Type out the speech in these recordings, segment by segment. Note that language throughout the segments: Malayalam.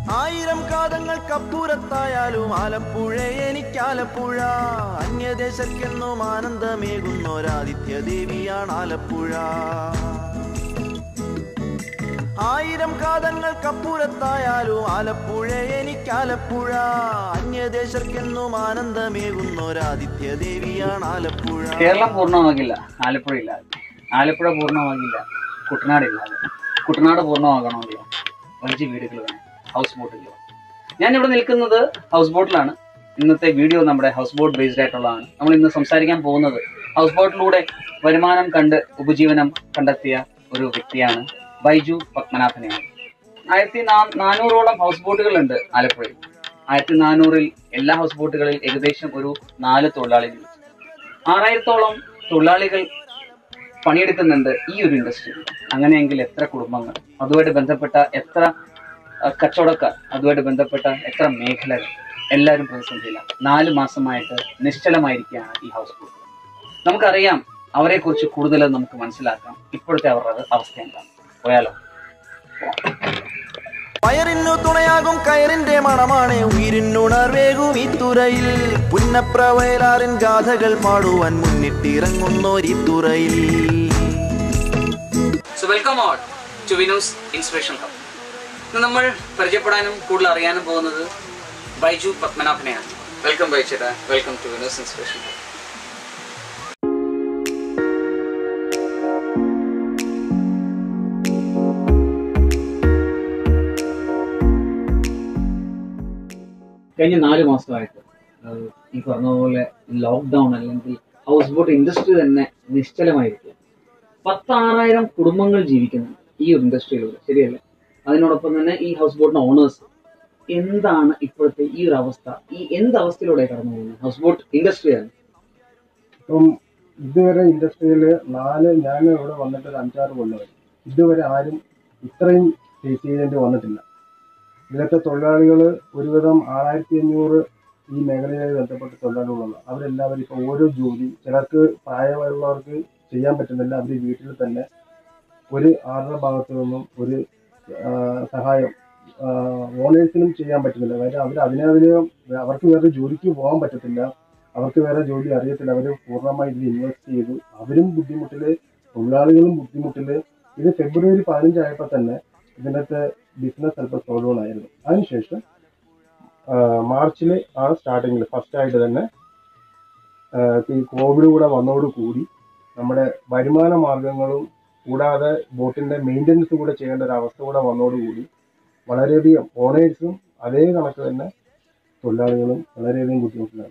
ആയിരം കാതങ്ങൾക്കപ്പുറത്തായാലും ആലപ്പുഴ എനിക്കാലപ്പുഴ അന്യദേശക്കെന്നും ആനന്ദമേകുന്നൊരാദിത്യ ദേവിയാണ് ആലപ്പുഴ ആയിരം കാതങ്ങൾക്കപ്പുറത്തായാലും ആലപ്പുഴ എനിക്കാലപ്പുഴ അന്യദേശർക്കെന്നും ആനന്ദമേകുന്നൊരാദിത്യ ദേവിയാണ് ആലപ്പുഴ കേരളം പൂർണ്ണമാകില്ല ആലപ്പുഴ ഇല്ലാതെ ആലപ്പുഴ പൂർണ്ണമാകില്ല കുട്ടനാട് ഇല്ലാതെ കുട്ടനാട് പൂർണ്ണമാകണമെങ്കിൽ അഞ്ച് വീടുകൾ വേണം ഹൗസ് ബോട്ടുകൾ വേണം ഞാൻ ഇവിടെ നിൽക്കുന്നത് ഹൗസ് ബോട്ടിലാണ് ഇന്നത്തെ വീഡിയോ നമ്മുടെ ഹൗസ് ബോട്ട് ബേസ്ഡ് ആയിട്ടുള്ളതാണ് നമ്മൾ ഇന്ന് സംസാരിക്കാൻ പോകുന്നത് ഹൗസ് ബോട്ടിലൂടെ വരുമാനം കണ്ട് ഉപജീവനം കണ്ടെത്തിയ ഒരു വ്യക്തിയാണ് ബൈജു പത്മനാഭനെയാണ് ആയിരത്തി നാ- നാനൂറോളം ഹൗസ് ബോട്ടുകളുണ്ട് ആലപ്പുഴയിൽ ആയിരത്തി നാനൂറിൽ എല്ലാ ഹൗസ് ബോട്ടുകളിൽ ഏകദേശം ഒരു നാല് തൊഴിലാളികൾ ആറായിരത്തോളം തൊഴിലാളികൾ പണിയെടുക്കുന്നുണ്ട് ഈ ഒരു ഇൻഡസ്ട്രി അങ്ങനെയെങ്കിൽ എത്ര കുടുംബങ്ങൾ അതുമായിട്ട് ബന്ധപ്പെട്ട എത്ര അഹ്, കച്ചവടക്കാർ അതുമായിട്ട് ബന്ധപ്പെട്ട എത്ര മേഖലകൾ എല്ലാവരും പ്രതിസന്ധിയില്ല നാല് മാസമായിട്ട് നിശ്ചലമായിരിക്കുകയാണ് ഈ ഹൗസ് ബോട്ട് നമുക്കറിയാം അവരെക്കുറിച്ച് കൂടുതൽ നമുക്ക് മനസ്സിലാക്കാം ഇപ്പോഴത്തെ അവരുടെ അവസ്ഥ എന്താണ് പോയാലോ പയറിനു തുണയാകും കയറിന്റെ മണമാണ് ഉയിരിനുണർവേകും ഈ തുറയിൽ പുന്നപ്രവയലാറിൻ ഗാഥകൾ പാടുവാൻ മുന്നിട്ടിറങ്ങുന്നോരി തുറയിൽ so welcome all to Vinu's inspiration hub ഇന്ന് നമ്മൾ പരിചയപ്പെടാനും കൂടുതൽ അറിയാനും പോകുന്നത് ബൈജു പത്മനാഭനെയാണ് വെൽക്കം ബൈച്ചേട്ടാ welcome to Vinu's inspiration hub കഴിഞ്ഞ നാല് മാസമായിട്ട് അത് ഈ പറഞ്ഞതുപോലെ ലോക്ക്ഡൗൺ അല്ലെങ്കിൽ ഹൗസ് ബോട്ട് ഇൻഡസ്ട്രി തന്നെ നിശ്ചലമായിരിക്കും പത്താറായിരം കുടുംബങ്ങൾ ജീവിക്കുന്നു ഈ ഒരു ഇൻഡസ്ട്രിയിലൂടെ ശരിയല്ലേ അതിനോടൊപ്പം തന്നെ ഈ ഹൗസ് ബോട്ടിന്റെ ഓണേഴ്സ് എന്താണ് ഇപ്പോഴത്തെ ഈ ഒരു അവസ്ഥ ഈ എന്ത് അവസ്ഥയിലൂടെ കടന്നു പോകുന്നത് ഹൗസ് ബോട്ട് ഇൻഡസ്ട്രിയാണ് ഇപ്പം ഇതുവരെ ഇൻഡസ്ട്രിയിൽ നാല് ഞാൻ ഇവിടെ വന്നിട്ട് ഒരു അഞ്ചാറ് കൊല്ലമായി ഇതുവരെ ആരും ഇത്രയും ഫേസ് ചെയ്തേണ്ടി വന്നിട്ടില്ല ഇതിലത്തെ തൊഴിലാളികൾ ഒരുവിധം ആറായിരത്തി അഞ്ഞൂറ് ഈ മേഖലയുമായി ബന്ധപ്പെട്ട തൊഴിലാളികളുണ്ട് അവരെല്ലാവരും ഇപ്പോൾ ഓരോ ജോലി ചിലർക്ക് പ്രായമുള്ളവർക്ക് ചെയ്യാൻ പറ്റുന്നില്ല അവർ വീട്ടിൽ തന്നെ ഒരു ആരുടെ ഭാഗത്തു നിന്നും ഒരു ആ, സഹായം ഓണേഴ്സിനും ചെയ്യാൻ പറ്റുന്നില്ല കാര്യം അവർ അതിനധികം അവർക്ക് വേറെ ജോലിക്ക് പോകാൻ പറ്റത്തില്ല അവർക്ക് വേറെ ജോലി അറിയത്തില്ല അവർ പൂർണ്ണമായി ഇതിൽ ഇൻവെസ്റ്റ് ചെയ്തു അവരും ബുദ്ധിമുട്ടില് തൊഴിലാളികളും ബുദ്ധിമുട്ടില് ഇത് ഫെബ്രുവരി പതിനഞ്ചായപ്പോൾ തന്നെ ഇതിനകത്ത് ബിസിനസ് അല്പം സ്ലോ ഡൗൺ ആയിരുന്നു അതിനുശേഷം മാർച്ചിൽ ആ സ്റ്റാർട്ടിങ്ങിൽ ഫസ്റ്റ് ആയിട്ട് തന്നെ ആ, ഈ കോവിഡ് കൂടെ വന്നതോടുകൂടി നമ്മുടെ വരുമാന മാർഗങ്ങളും കൂടാതെ ബോട്ടിന്റെ മെയിൻ്റനൻസ് കൂടെ ചെയ്യേണ്ട ഒരു അവസ്ഥ കൂടെ വന്നതോടുകൂടി വളരെയധികം ഓണേഴ്സും അതേ കണക്ക് തന്നെ തൊഴിലാളികളും വളരെയധികം ബുദ്ധിമുട്ടിലാണ്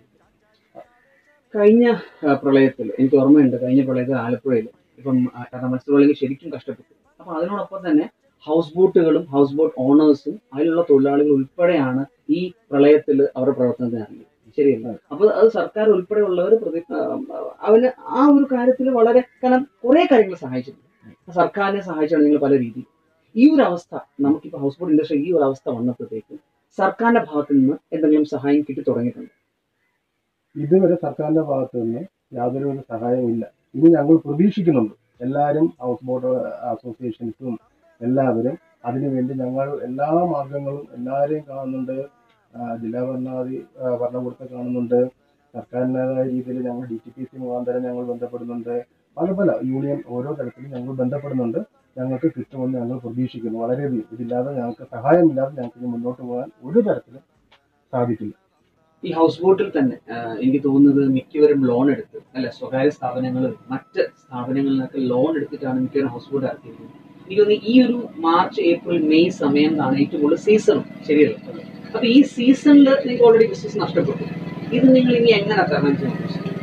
കഴിഞ്ഞ ആ, പ്രളയത്തിൽ എനിക്ക് ഓർമ്മയുണ്ട് കഴിഞ്ഞ പ്രളയത്തിൽ ആലപ്പുഴയിൽ ഇപ്പം ആ, കാരണം മത്സ്യത്തൊഴിലാളികൾ ശരിക്കും കഷ്ടപ്പെട്ടു അപ്പൊ അതിനോടൊപ്പം തന്നെ ഹൗസ് ബോട്ടുകളും ഹൗസ് ബോട്ട് ഓണേഴ്സും അതിലുള്ള തൊഴിലാളികൾ ഉൾപ്പെടെയാണ് ഈ പ്രളയത്തിൽ അവരുടെ പ്രവർത്തനത്തിന് ഇറങ്ങിയത് ശരിയല്ല അപ്പൊ അത് സർക്കാർ ഉൾപ്പെടെയുള്ളവർ പ്രതി ആ, അവന് ആ ഒരു കാര്യത്തിൽ വളരെ കാരണം കുറെ കാര്യങ്ങൾ സഹായിച്ചിട്ടുണ്ട് സർക്കാരിനെ സഹായിച്ചാണ് നിങ്ങൾ പല രീതിയിൽ ഈ ഒരു അവസ്ഥ നമുക്കിപ്പോ ഹൗസ് ബോട്ട് ഇൻഡസ്ട്രി ഈ ഒരു അവസ്ഥ വന്നപ്പോഴത്തേക്ക് സർക്കാരിന്റെ ഭാഗത്ത് നിന്ന് എന്തെങ്കിലും സഹായം കിട്ടി തുടങ്ങിയിട്ടുണ്ട് ഇതുവരെ സർക്കാരിന്റെ ഭാഗത്ത് നിന്ന് യാതൊരു വിധ സഹായവും ഇല്ല ഇനി ഞങ്ങൾ പ്രതീക്ഷിക്കുന്നുണ്ട് എല്ലാവരും ഹൗസ് ബോട്ട് അസോസിയേഷൻസും എല്ലാവരും അതിനുവേണ്ടി ഞങ്ങൾ എല്ലാ മാർഗങ്ങളും എല്ലാവരെയും കാണുന്നുണ്ട് ആ, ജില്ലാ ഭരണാധി ആ, ഭരണകൂടത്തെ കാണുന്നുണ്ട് സർക്കാരിൻ്റെതായ രീതിയിൽ ഞങ്ങൾ ഡി ടി പി സി മുഖാന്തരം ഞങ്ങൾ ബന്ധപ്പെടുന്നുണ്ട് പല പല യൂണിയൻ ഓരോ തരത്തിലും ഞങ്ങൾ ബന്ധപ്പെടുന്നുണ്ട് ഞങ്ങൾക്ക് കിട്ടുമെന്ന് ഞങ്ങൾ പ്രതീക്ഷിക്കുന്നു വളരെയധികം ഇതില്ലാതെ ഞങ്ങൾക്ക് സഹായമില്ലാതെ ഞങ്ങൾക്ക് ഇനി മുന്നോട്ട് പോകാൻ ഒരു തരത്തിലും സാധിക്കില്ല ഈ ഹൗസ് ബോട്ടിൽ തന്നെ ആ, എനിക്ക് തോന്നുന്നത് മിക്കവരും ലോൺ എടുത്ത് അല്ലെ സ്വകാര്യ സ്ഥാപനങ്ങൾ മറ്റ് സ്ഥാപനങ്ങളിൽ നിന്നൊക്കെ ലോൺ എടുത്തിട്ടാണ് മിക്കവരും ഹൗസ് ബോട്ട് ഇറക്കിയിരിക്കുന്നത് എനിക്ക് തോന്നുന്നു ഈ ഒരു മാർച്ച് ഏപ്രിൽ മെയ് സമയം ആണ് ഏറ്റവും കൂടുതൽ സീസൺ ശരിയല്ല അപ്പൊ ഈ സീസണിൽ നിങ്ങൾക്ക് ഓൾറെഡി ബിസിനസ് നഷ്ടപ്പെട്ടു ഇത് നിങ്ങൾ ഇനി എങ്ങനെ തരണം ചെയ്യും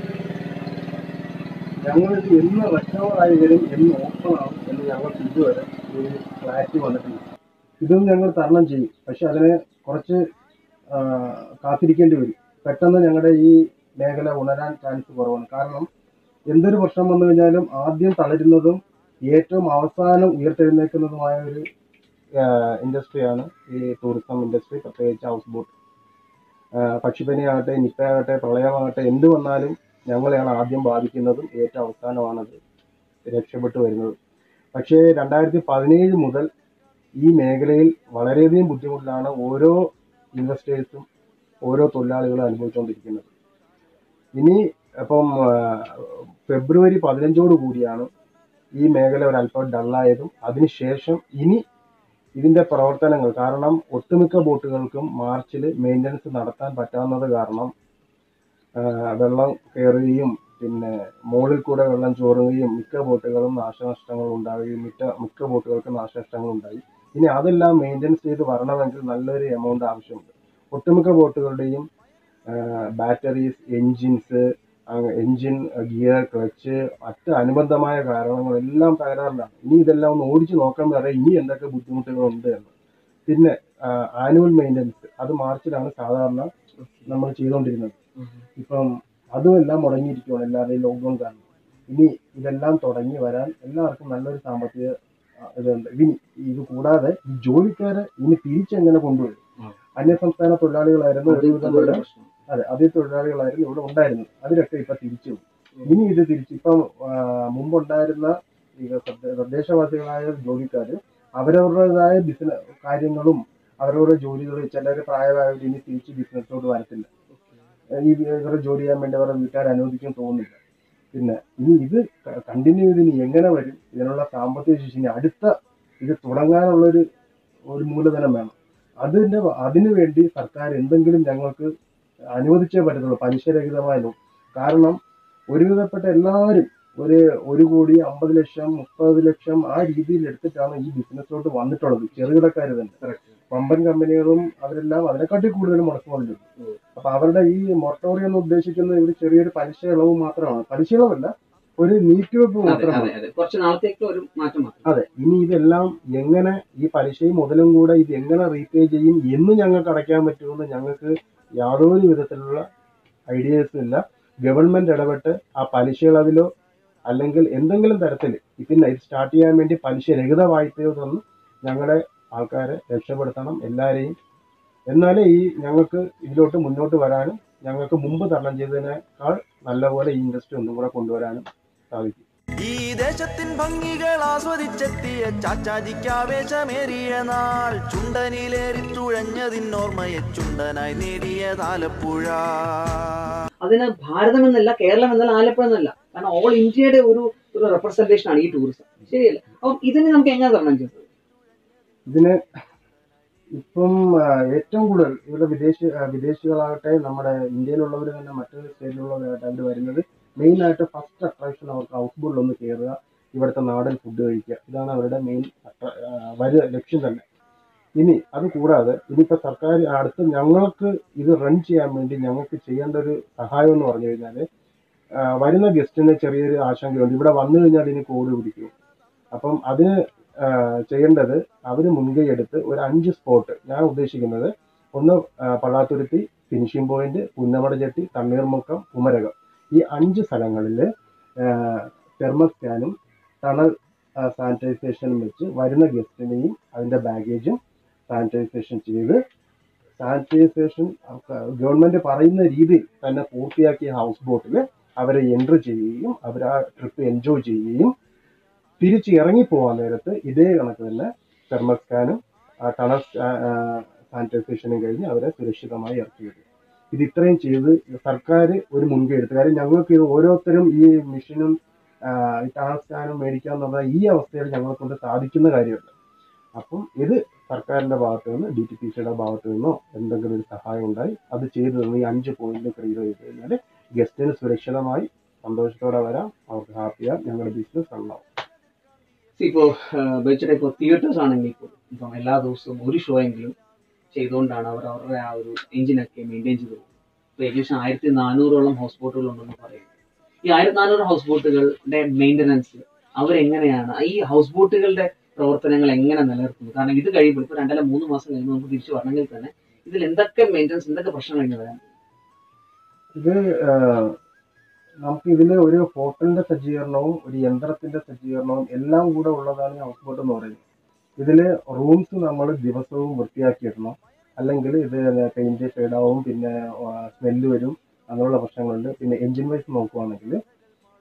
ഞങ്ങൾക്ക് എന്ന് റെക്കവറായി വരും എന്ന് ഓപ്പൺ ആവും എന്ന് ഞങ്ങൾക്ക് ഇതുവരെ ഒരു ക്ലാരിറ്റി വന്നിട്ടില്ല ഇതും ഞങ്ങൾ തരണം ചെയ്യും പക്ഷെ അതിനെ കുറച്ച് ആ, കാത്തിരിക്കേണ്ടി വരും പെട്ടെന്ന് ഞങ്ങളുടെ ഈ മേഖല ഉണരാൻ ചാൻസ് കുറവാണ് കാരണം എന്തൊരു പ്രശ്നം വന്നു കഴിഞ്ഞാലും ആദ്യം തളരുന്നതും ഏറ്റവും അവസാനം ഉയർത്തെഴുന്നേൽക്കുന്നതുമായ ഒരു ഇൻഡസ്ട്രിയാണ് ഈ ടൂറിസം ഇൻഡസ്ട്രി പ്രത്യേകിച്ച് ഹൗസ് ബോട്ട് പക്ഷിപ്പനി ആകട്ടെ നിപ്പ ആകട്ടെ പ്രളയമാകട്ടെ എന്ത് വന്നാലും ഞങ്ങളെയാണ് ആദ്യം ബാധിക്കുന്നതും ഏറ്റവും അവസാനമാണത് രക്ഷപ്പെട്ടു വരുന്നത് പക്ഷേ രണ്ടായിരത്തി പതിനേഴ് മുതൽ ഈ മേഖലയിൽ വളരെയധികം ബുദ്ധിമുട്ടിലാണ് ഓരോ ഇൻവെസ്റ്റേഴ്സും ഓരോ തൊഴിലാളികളും അനുഭവിച്ചുകൊണ്ടിരിക്കുന്നത് ഇനി ഇപ്പം ആ, ഫെബ്രുവരി പതിനഞ്ചോട് കൂടിയാണ് ഈ മേഖല ഒരല്പം ഡള്ളായതും അതിനുശേഷം ഇനി ഇതിന്റെ പ്രവർത്തനങ്ങൾ കാരണം ഒട്ടുമിക്ക ബോട്ടുകൾക്കും മാർച്ചിൽ മെയിൻ്റനൻസ് നടത്താൻ പറ്റാവുന്നത് കാരണം ആ, വെള്ളം കയറുകയും പിന്നെ മുകളിൽ കൂടെ വെള്ളം ചോറുകയും മിക്ക ബോട്ടുകളും നാശനഷ്ടങ്ങൾ ഉണ്ടാവുകയും മിക്ക മിക്ക ബോട്ടുകൾക്ക് നാശനഷ്ടങ്ങൾ ഉണ്ടായി ഇനി അതെല്ലാം മെയിൻ്റനൻസ് ചെയ്ത് വരണമെങ്കിൽ നല്ലൊരു എമൗണ്ട് ആവശ്യമുണ്ട് ഒട്ടുമിക്ക ബോട്ടുകളുടെയും batteries engines engine gear clutch മറ്റ് അനുബന്ധമായ കാരണങ്ങളെല്ലാം തകരാറിലാണ് ഇനി ഇതെല്ലാം ഒന്ന് ഓടിച്ചു നോക്കാൻ വരെ ഇനി എന്തൊക്കെ ബുദ്ധിമുട്ടുകളുണ്ട് എന്ന് പിന്നെ ആനുവൽ മെയിൻ്റനൻസ് അത് മാർച്ചിലാണ് സാധാരണ നമ്മൾ ചെയ്തുകൊണ്ടിരുന്നത് ഇപ്പം അതുമെല്ലാം മുടങ്ങിയിരിക്കുകയാണ് എല്ലാവരുടെയും ലോക്ക്ഡൗൺ കാരണം ഇനി ഇതെല്ലാം തുടങ്ങി വരാൻ എല്ലാവർക്കും നല്ലൊരു സാമ്പത്തിക ആ, ഇതുണ്ട് ഇനി ഇത് കൂടാതെ ഈ ജോലിക്കാരെ ഇനി തിരിച്ചെങ്ങനെ കൊണ്ടുവരും ഉം. അന്യസംസ്ഥാന തൊഴിലാളികളായിരുന്നു ഒരുവിധം അതൊരു ഇവിടെ പ്രശ്നം. അതെ അതേ തൊഴിലാളികളായിരുന്നു ഇവിടെ ഉണ്ടായിരുന്നത് അതിലൊക്കെ ഇപ്പൊ തിരിച്ചു പോയി. ഇനി ഇത് തിരിച്ച് ഇപ്പം ആ, മുമ്പുണ്ടായിരുന്ന ഈ തദ്ദ- തദ്ദേശവാസികളായ ജോലിക്കാര് അവരവരുടേതായ ബിസിനസ് കാര്യങ്ങളും അവരവരുടെ ജോലികൾ ചിലർ പ്രായമായവർ ഇനി തിരിച്ച് ബിസിനസ്സിലോട്ട് വരത്തില്ല ഈ ഇവരെ ജോലി ചെയ്യാൻ വേണ്ടി അവരുടെ വീട്ടുകാർ അനുവദിക്കാൻ തോന്നുന്നില്ല പിന്നെ ഇനി ഇത് കണ്ടിന്യൂ ചെയ്ത് ഇനി എങ്ങനെ വരും ഇതിനുള്ള സാമ്പത്തിക ശേഷി ഇനി അടുത്ത ഇത് തുടങ്ങാനുള്ള ഒരു ഒരു മൂലധനം വേണം അതിന്റെ അതിനു വേണ്ടി സർക്കാർ എന്തെങ്കിലും ഞങ്ങൾക്ക് അനുവദിച്ചേ പറ്റത്തുള്ളൂ പലിശരഹിതമായ ലോൺ കാരണം ഒരുവിധപ്പെട്ട എല്ലാവരും ഒരു ഒരു കോടി അമ്പത് ലക്ഷം മുപ്പത് ലക്ഷം ആ രീതിയിൽ എടുത്തിട്ടാണ് ഈ ബിസിനസ്സിലോട്ട് വന്നിട്ടുള്ളത് ചെറുകിടക്കാർ തന്നെ Correct. വമ്പൻ കമ്പനികളും അവരെല്ലാം അതിനെക്കാട്ടി കൂടുതൽ മുടക്കുമുതലുണ്ട് ഉം. അപ്പൊ അവരുടെ ഈ മൊറട്ടോറിയം എന്ന് ഉദ്ദേശിക്കുന്നത് ഒരു ചെറിയൊരു പലിശ ഇളവ് മാത്രമാണ് പലിശ ഇളവല്ല ഒരു നീക്കിവെപ്പ് അതെ മാത്രമാണ് അതെ അതെ കുറച്ച് നാളത്തേക്ക് ഒരു മാറ്റം മാത്രം അതെ ഇനി ഇതെല്ലാം എങ്ങനെ ഈ പലിശയും മുതലും കൂടെ ഇത് എങ്ങനെ റീപേ ചെയ്യും എന്ന് ഞങ്ങൾക്ക് അടയ്ക്കാൻ പറ്റുമെന്ന് ഞങ്ങൾക്ക് യാതൊരു വിധത്തിലുള്ള ഐഡിയാസും ഇല്ല ഗവൺമെന്റ് ഇടപെട്ട് ആ പലിശ ഇളവിലോ അല്ലെങ്കിൽ എന്തെങ്കിലും തരത്തിൽ പിന്നെ ഇത് സ്റ്റാർട്ട് ചെയ്യാൻ വേണ്ടി പലിശ രഹിത വായ്പയോ തന്ന് ഞങ്ങളുടെ ആൾക്കാരെ രക്ഷപ്പെടുത്തണം എല്ലാവരെയും എന്നാലേ ഈ ഞങ്ങൾക്ക് ഇതിലോട്ട് മുന്നോട്ട് വരാനും ഞങ്ങൾക്ക് മുമ്പ് തരണം ചെയ്തതിനേക്കാൾ നല്ലപോലെ ഈ ഇൻഡസ്ട്രി ഒന്നും കൂടെ കൊണ്ടുവരാനും സാധിക്കും ഈ ദേശത്തിൻ ഭംഗികൾ ആസ്വദിച്ചെത്തിയ ചാച്ചാജിക്കാവേശമേറിയ നാൾ ചുണ്ടനിലേറി തുഴഞ്ഞതിനോർമ്മയെ ചുണ്ടനായി നേടിയ ആലപ്പുഴ അതിന് ഭാരതം എന്നല്ല കേരളം എന്നല്ല ആലപ്പുഴ എന്നല്ല കാരണം ഓൾ ഇന്ത്യയുടെ ഒരു ഒരു റെപ്രസെന്റേഷൻ ആണ് ഈ ടൂറിസം ശരിയല്ല അപ്പം ഇതിനെ നമുക്ക് എങ്ങനെ തരണം ചെയ്തത് ഇതിന് ഇപ്പം ആ, ഏറ്റവും കൂടുതൽ ഇവിടെ വിദേശ ആ, വിദേശികളാകട്ടെ നമ്മുടെ ഇന്ത്യയിലുള്ളവർ തന്നെ മറ്റു സ്റ്റേറ്റിലുള്ളവരായിട്ട് അവർ വരുന്നത് മെയിൻ ആയിട്ട് ഫസ്റ്റ് അട്രാക്ഷൻ അവർക്ക് ഹൗസ് ബോട്ടിൽ ഒന്ന് കയറുക ഇവിടുത്തെ നാടൻ ഫുഡ് കഴിക്കുക ഇതാണ് അവരുടെ മെയിൻ വരു ലക്ഷ്യം തന്നെ ഇനി അത് കൂടാതെ ഇനിയിപ്പോൾ സർക്കാർ അടുത്ത് ഞങ്ങൾക്ക് ഇത് റൺ ചെയ്യാൻ വേണ്ടി ഞങ്ങൾക്ക് ചെയ്യേണ്ട ഒരു സഹായം എന്ന് പറഞ്ഞു കഴിഞ്ഞാൽ വരുന്ന ഗസ്റ്റിന് ചെറിയൊരു ആശങ്കയുണ്ട് ഇവിടെ വന്നു കഴിഞ്ഞാൽ ഇനി കോവിഡ് പിടിക്കും അപ്പം അതിന് ആ, ചെയ്യേണ്ടത് അവർ മുൻകൈ എടുത്ത് ഒരു അഞ്ച് സ്പോട്ട് ഞാൻ ഉദ്ദേശിക്കുന്നത് ഒന്ന് ആ, പള്ളാത്തുരുത്തി ഫിനിഷിംഗ് പോയിന്റ് പുന്നമടചെട്ടി തണ്ണീർമുക്കം കുമരകം ഈ അഞ്ച് സ്ഥലങ്ങളിൽ തെർമൽ സ്കാനും ടണൽ സാനിറ്റൈസേഷനും വെച്ച് വരുന്ന ഗസ്റ്റിനെയും അതിന്റെ ബാഗേജും സാനിറ്റൈസേഷൻ ചെയ്ത് സാനിറ്റൈസേഷൻ ഗവൺമെന്റ് പറയുന്ന രീതിയിൽ തന്നെ പൂർത്തിയാക്കിയ ഹൗസ് ബോട്ടിൽ അവരെ എൻട്രി ചെയ്യുകയും അവർ ആ ട്രിപ്പ് എൻജോയ് ചെയ്യുകയും തിരിച്ച് ഇറങ്ങി പോകാൻ നേരത്ത് ഇതേ കണക്ക് തന്നെ തെർമൽ സ്കാനും ടണൽ സാനിറ്റൈസേഷനും കഴിഞ്ഞ് അവരെ സുരക്ഷിതമായി ഇറക്കി വിടും ഇത് ഇത്രയും ചെയ്ത് സർക്കാർ ഒരു മുൻകൈ എടുത്തു കാര്യം ഞങ്ങൾക്ക് ഇത് ഓരോരുത്തരും ഈ മെഷീനും ഈ ടണൽ സ്കാനും മേടിക്കുക എന്ന് പറഞ്ഞാൽ ഈ അവസ്ഥയിൽ ഞങ്ങളെ കൊണ്ട് സാധിക്കുന്ന കാര്യമല്ല അപ്പം ഇത് സർക്കാരിന്റെ ഭാഗത്ത് നിന്ന് ഡി ടി പി സിയുടെ ഭാഗത്ത് നിന്നോ എന്തെങ്കിലും ഒരു സഹായം ഉണ്ടായി അത് ചെയ്തു തന്നു ഈ അഞ്ച് പോയിന്റ് ക്ലിയർ ചെയ്ത് കഴിഞ്ഞാൽ ഗസ്റ്റിന് സുരക്ഷിതമായി സന്തോഷത്തോടെ വരാം അവർക്ക് ഹാപ്പിയാ ഞങ്ങളുടെ ബിസിനസ് ഉണ്ടാവും ഇപ്പോ ബേച്ചയുടെ ഇപ്പോൾ തിയേറ്റേഴ്സ് ആണെങ്കിൽ പോലും ഇപ്പം എല്ലാ ദിവസവും ഒരു ഷോ എങ്കിലും ചെയ്തുകൊണ്ടാണ് അവർ അവരുടെ ആ ഒരു എഞ്ചിനൊക്കെ മെയിൻറ്റെയിൻ ചെയ്ത് പോകുന്നത് ഇപ്പൊ ഏകദേശം ആയിരത്തി നാനൂറോളം ഹൗസ് ബോട്ടുകൾ ഉണ്ടെന്ന് പറയുന്നു ഈ ആയിരത്തി നാനൂറ് ഹൗസ് ബോട്ടുകളുടെ മെയിൻ്റനൻസ് അവരെങ്ങനെയാണ് ഈ ഹൗസ് ബോട്ടുകളുടെ പ്രവർത്തനങ്ങൾ എങ്ങനെ നിലനിർത്തുന്നു കാരണം ഇത് കഴിയുമ്പോൾ ഇപ്പൊ രണ്ടല്ല മൂന്ന് മാസം കഴിയുമ്പോൾ നമുക്ക് തിരിച്ചു വരണമെങ്കിൽ തന്നെ ഇതിൽ എന്തൊക്കെ മെയിൻ്റനൻസ് എന്തൊക്കെ പ്രശ്നങ്ങൾ ഇങ്ങനെ വരാൻ ഇത് ആഹ്, നമുക്ക് ഇതിൽ ഒരു ഹോട്ടലിന്റെ സജ്ജീകരണവും ഒരു യന്ത്രത്തിന്റെ സജ്ജീകരണവും എല്ലാം കൂടെ ഉള്ളതാണ് ഈ ഹൗസ് ബോട്ട് എന്ന് പറയുന്നത് ഇതില് റൂംസ് നമ്മൾ ദിവസവും വൃത്തിയാക്കിയിടണം അല്ലെങ്കിൽ ഇത് പെയിന്റ് ഷെയ്ഡാവും പിന്നെ സ്മെല്ല് വരും അങ്ങനെയുള്ള പ്രശ്നങ്ങളുണ്ട് പിന്നെ എഞ്ചിൻ വൈസ് നോക്കുവാണെങ്കിൽ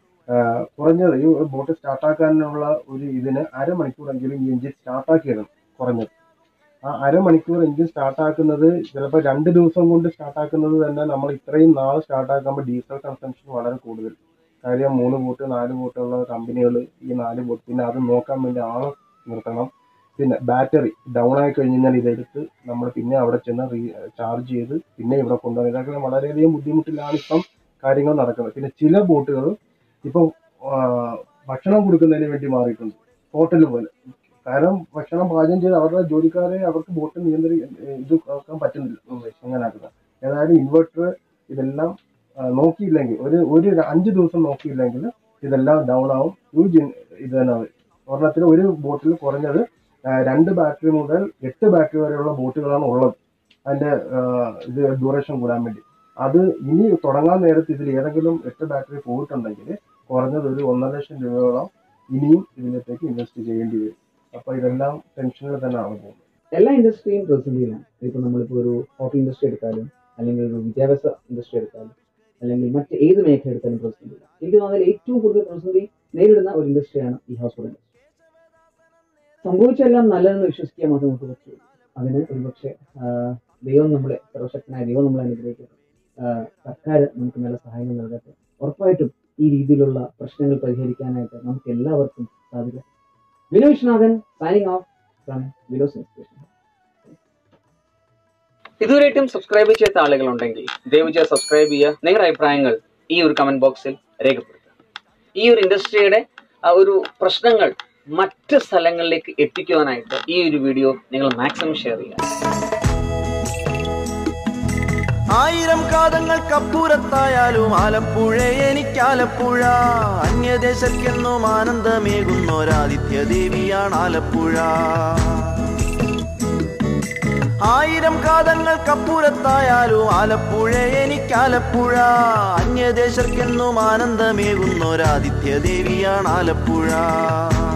കുറഞ്ഞത് ഈ ബോട്ട് സ്റ്റാർട്ടാക്കാനുള്ള ഒരു ഇതിന് അരമണിക്കൂറെങ്കിലും ഈ എഞ്ചിൻ സ്റ്റാർട്ടാക്കി ഇടണം കുറഞ്ഞത് ആ അരമണിക്കൂർ എഞ്ചിൻ സ്റ്റാർട്ടാക്കുന്നത് ചിലപ്പോൾ രണ്ട് ദിവസം കൊണ്ട് സ്റ്റാർട്ടാക്കുന്നത് തന്നെ നമ്മൾ ഇത്രയും നാൾ സ്റ്റാർട്ടാക്കുമ്പോൾ ഡീസൽ കൺസംഷൻ വളരെ കൂടുതൽ കാര്യം മൂന്ന് ബോട്ട് നാല് ബോട്ടുള്ള കമ്പനികൾ ഈ നാല് ബോട്ട് പിന്നെ അത് നോക്കാൻ വേണ്ടി ആളെ നിർത്തണം പിന്നെ ബാറ്ററി ഡൗൺ ആയി കഴിഞ്ഞ് കഴിഞ്ഞാൽ ഇതെടുത്ത് നമ്മൾ പിന്നെ അവിടെ ചെന്ന് റീ ചാർജ് ചെയ്ത് പിന്നെ ഇവിടെ കൊണ്ടുപോകും ഇതൊക്കെ വളരെയധികം ബുദ്ധിമുട്ടിലാണ് ഇപ്പം കാര്യങ്ങൾ നടക്കുന്നത് പിന്നെ ചില ബോട്ടുകൾ ഇപ്പം ആ, ഭക്ഷണം കൊടുക്കുന്നതിന് വേണ്ടി മാറിയിട്ടുണ്ട് ഹോട്ടൽ പോലെ കാരണം ഭക്ഷണം പാചകം ചെയ്ത് അവരുടെ ജോലിക്കാരെ അവർക്ക് ബോട്ട് നിയന്ത്രി ഇത് ആക്കാൻ പറ്റുന്നില്ല അങ്ങനെ ആക്കുക ഏതായാലും ഇൻവെർട്ടർ ഇതെല്ലാം ആ, നോക്കിയില്ലെങ്കിൽ ഒരു ഒരു അഞ്ച് ദിവസം നോക്കിയില്ലെങ്കിൽ ഇതെല്ലാം ഡൗൺ ആവും ഹ്യൂജ് ഇത് തന്നെ വരും ഒരെണ്ണത്തിന് ഒരു ബോട്ടിൽ കുറഞ്ഞത് ആ, രണ്ട് ബാറ്ററി മുതൽ എട്ട് ബാറ്ററി വരെയുള്ള ബോട്ടുകളാണ് ഉള്ളത് അതിന്റെ ആ, ഇത് ഡ്യൂറേഷൻ കൂടാൻ വേണ്ടി അത് ഇനി തുടങ്ങാൻ നേരത്ത് ഇതിൽ ഏതെങ്കിലും എട്ട് ബാറ്ററി പോയിട്ടുണ്ടെങ്കിൽ കുറഞ്ഞത് ഒരു ഒന്നര ലക്ഷം രൂപയോളം ഇനിയും ഇതിനകത്തേക്ക് ഇൻവെസ്റ്റ് ചെയ്യേണ്ടി വരും അപ്പൊ ഇതെല്ലാം ടെൻഷനിൽ തന്നെയാണ് പോകുന്നത് എല്ലാ ഇൻഡസ്ട്രിയും പ്രതിസന്ധിയിലാണ് ഇപ്പൊ നമ്മളിപ്പോ ഒരു ഹോട്ടൽ ഇൻഡസ്ട്രി എടുത്താലും അല്ലെങ്കിൽ ഒരു വിദ്യാഭ്യാസ ഇൻഡസ്ട്രി എടുത്താലും അല്ലെങ്കിൽ മറ്റ് ഏത് മേഖല എടുത്താലും പ്രതിസന്ധിയില്ല എനിക്ക് തോന്നുന്നത് ഏറ്റവും കൂടുതൽ പ്രതിസന്ധി നേരിടുന്ന ഒരു ഇൻഡസ്ട്രിയാണ് ഈ ഹോസ്പിറ്റൽ ഇൻഡസ്ട്രി സംഭവിച്ചെല്ലാം നല്ലതെന്ന് വിശ്വസിക്കാൻ മാത്രമേ നമുക്ക് പറ്റുള്ളൂ അതിന് ഒരുപക്ഷെ ആഹ്, ദൈവം നമ്മളെ സർവശക്തനായ ദൈവം നമ്മളെ അനുഗ്രഹിക്കട്ടെ ആഹ്, സർക്കാർ നമുക്ക് നല്ല സഹായങ്ങൾ നൽകട്ടെ ഉറപ്പായിട്ടും ഈ രീതിയിലുള്ള പ്രശ്നങ്ങൾ പരിഹരിക്കാനായിട്ട് നമുക്ക് എല്ലാവർക്കും സാധിക്കും Vinu Viswanathan signing off from വിലോസ് ഇൻസ്പിറേഷൻ ഇതുവരെയായിട്ടും സബ്സ്ക്രൈബ് ചെയ്യാത്ത ആളുകളുണ്ടെങ്കിൽ ദയവ് ചെയ്ത് സബ്സ്ക്രൈബ് ചെയ്യുക നിങ്ങളുടെ അഭിപ്രായങ്ങൾ ഈ ഒരു കമന്റ് ബോക്സിൽ രേഖപ്പെടുത്തുക ഈ ഒരു ഇൻഡസ്ട്രിയുടെ ആ ഒരു പ്രശ്നങ്ങൾ മറ്റ് സ്ഥലങ്ങളിലേക്ക് എത്തിക്കുവാനായിട്ട് ഈ ഒരു വീഡിയോ നിങ്ങൾ മാക്സിമം ഷെയർ ചെയ്യുക ആയിരം കാതങ്ങൾക്കപ്പുറത്തായാലും ആലപ്പുഴ എനിക്കാലപ്പുഴ അന്യദേശക്കെന്നും ആനന്ദമേകുന്നൊരാദിത്യ ദേവിയാണ് ആലപ്പുഴ ആയിരം കാതങ്ങൾക്കപ്പുറത്തായാലും ആലപ്പുഴ എനിക്കാലപ്പുഴ അന്യദേശർക്കെന്നും ആനന്ദമേകുന്നൊരാദിത്യ ദേവിയാണ് ആലപ്പുഴ